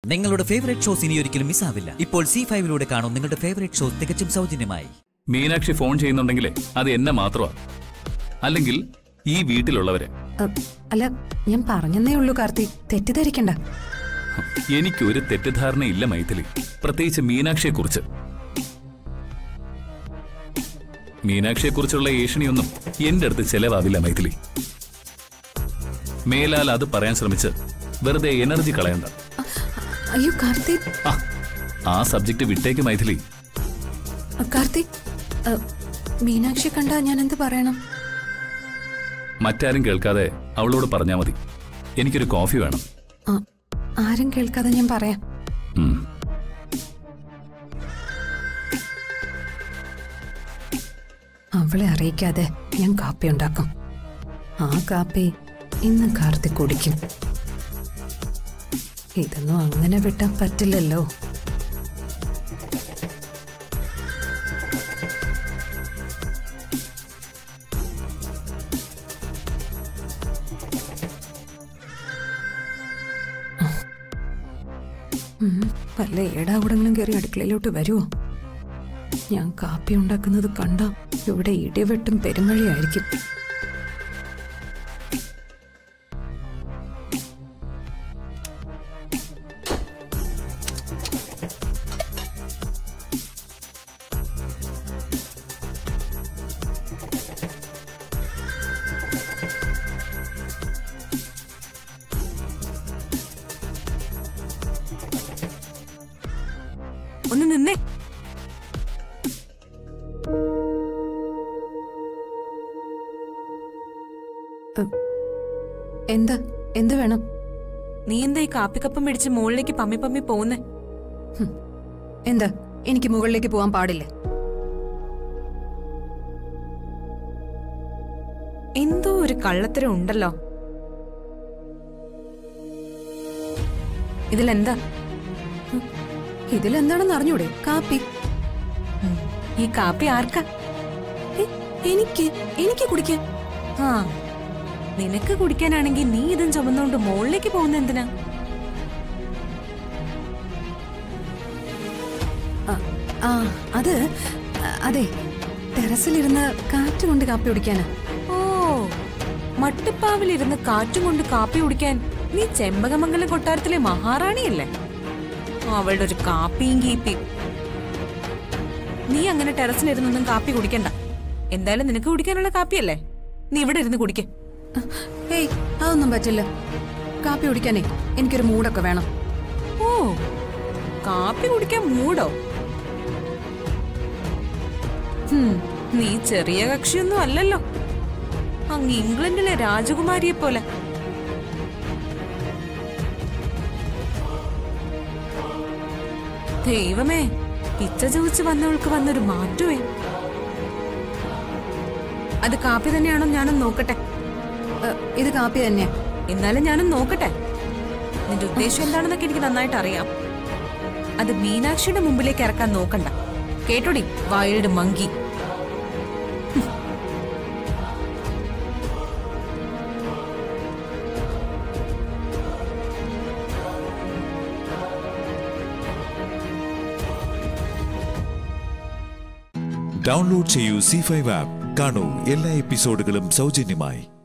നിങ്ങളുടെ favourite shows ഇനി ഒരിക്കലും മിസ്സാവില്ല ഇപ്പോൾ സി ഫൈവിലൂടെ കാണും നിങ്ങളുടെ ഫേവറേറ്റ് ഷോ തികച്ചും സൗജന്യമായി മീനാക്ഷി ഫോൺ ചെയ്യുന്നുണ്ടെങ്കിലേ അത് എന്നെ മാത്രമാ അല്ലെങ്കിൽ ഈ വീട്ടിലുള്ളവരെ അ, അല്ല ഞാൻ പറഞ്ഞെന്നേ ഉള്ളൂ കാർത്തി തെറ്റിദ്ധരിക്കണ്ട എനിക്കൊരു തെറ്റിദ്ധാരണയില്ല മൈഥിലി പ്രത്യേകിച്ച് മീനാക്ഷിയെക്കുറിച്ച് മീനാക്ഷിയെക്കുറിച്ചുള്ള ഏഷണിയൊന്നും എന്റെ അടുത്ത് ചെലവാവില്ല മൈഥിലി മേലാൽ അത് പറയാൻ ശ്രമിച്ച് വെറുതെ എനർജി കളയണ്ട അ, അയ്യോ കാർത്തി ആ, ആ സബ്ജക്റ്റ് വിട്ടേക്ക് മൈഥിലി അ, കാർത്തി അ, മീനാക്ഷി കണ്ട ഞാൻ എന്ത് പറയണം മറ്റാരും കേൾക്കാതെ അവളോട് പറഞ്ഞാ മതി എനിക്കൊരു കോഫി വേണം ആ, ആരും കേൾക്കാതെ ഞാൻ പറയാം ഉം. അവളെ അറിയിക്കാതെ ഞാൻ കാപ്പി ഉണ്ടാക്കും ആ കാപ്പി ഇന്ന് കാർത്തി കുടിക്കും ഇതൊന്നും അങ്ങനെ വിട്ടാൻ പറ്റില്ലല്ലോ ഉം, വല്ല ഏടാവിടെങ്കിലും കയറി അടുക്കളയിലോട്ട് വരുമോ ഞാൻ കാപ്പി ഉണ്ടാക്കുന്നത് കണ്ട ഇവിടെ ഇടിവെട്ടും പെരുമഴയായിരിക്കും ഒന്ന് നിന്നേ എന്ത് എന്ത് വേണം നീ എന്താ ഈ കാപ്പിക്കപ്പം മേടിച്ച് മുകളിലേക്ക് പമ്മി പമ്മി പോകുന്നേ എന്ത് എനിക്ക് മുകളിലേക്ക് പോകാൻ പാടില്ല എന്തോ ഒരു കള്ളത്തരം ഉണ്ടല്ലോ ഇതിലെന്താ ഇതിലെന്താണെന്ന് അറിഞ്ഞൂടെ കാപ്പി ഉം, ഈ കാപ്പി ആർക്കാ ഏ, എനിക്ക് എനിക്ക് കുടിക്കാൻ ആ നിനക്ക് കുടിക്കാനാണെങ്കിൽ നീ ഇതും ചുമന്നുകൊണ്ട് മുകളിലേക്ക് പോകുന്ന എന്തിനാ ആ, ആ അത് ആ, അതെ ടെറസിലിരുന്ന് കാറ്റ് കൊണ്ട് കാപ്പി കുടിക്കാനാ ഓ മട്ടുപ്പാവിലിരുന്ന് കാറ്റും കൊണ്ട് കാപ്പി കുടിക്കാൻ നീ ചെമ്പകമംഗലം കൊട്ടാരത്തിലെ മഹാറാണിയല്ലേ അവളുടെ ഒരു കാപ്പിയും കീപ്പിയും നീ അങ്ങനെ ടെറസിലിരുന്നൊന്നും കാപ്പി കുടിക്കണ്ട എന്തായാലും നിനക്ക് കുടിക്കാനുള്ള കാപ്പിയല്ലേ നീ ഇവിടെ ഇരുന്ന് കുടിക്ക ഏയ് അതൊന്നും പറ്റില്ല കാപ്പി കുടിക്കാനേ എനിക്കൊരു മൂടൊക്കെ വേണം ഓ കാപ്പി കുടിക്കാൻ മൂടോ ഹും, നീ ചെറിയ കക്ഷിയൊന്നും അല്ലല്ലോ അങ്ങ് ഇംഗ്ലണ്ടിലെ രാജകുമാരിയെ പോലെ ദൈവമേ പിച്ച ചോദിച്ചു വന്നവൾക്ക് വന്നൊരു മാറ്റമേ അത് കാപ്പി തന്നെയാണോ ഞാനും നോക്കട്ടെ ഏ, ഇത് കാപ്പി തന്നെയാ എന്നാലും ഞാനും നോക്കട്ടെ നിന്റെ ഉദ്ദേശം എന്താണെന്നൊക്കെ എനിക്ക് നന്നായിട്ട് അറിയാം അത് മീനാക്ഷിയുടെ മുമ്പിലേക്ക് ഇറക്കാൻ നോക്കണ്ട കേട്ടോടി വൈൽഡ് മങ്കി ഡൗൺലോഡ് ചെയ്യൂ സി ഫൈവ് ആപ്പ് കാണൂ എല്ലാ എപ്പിസോഡുകളും സൗജന്യമായി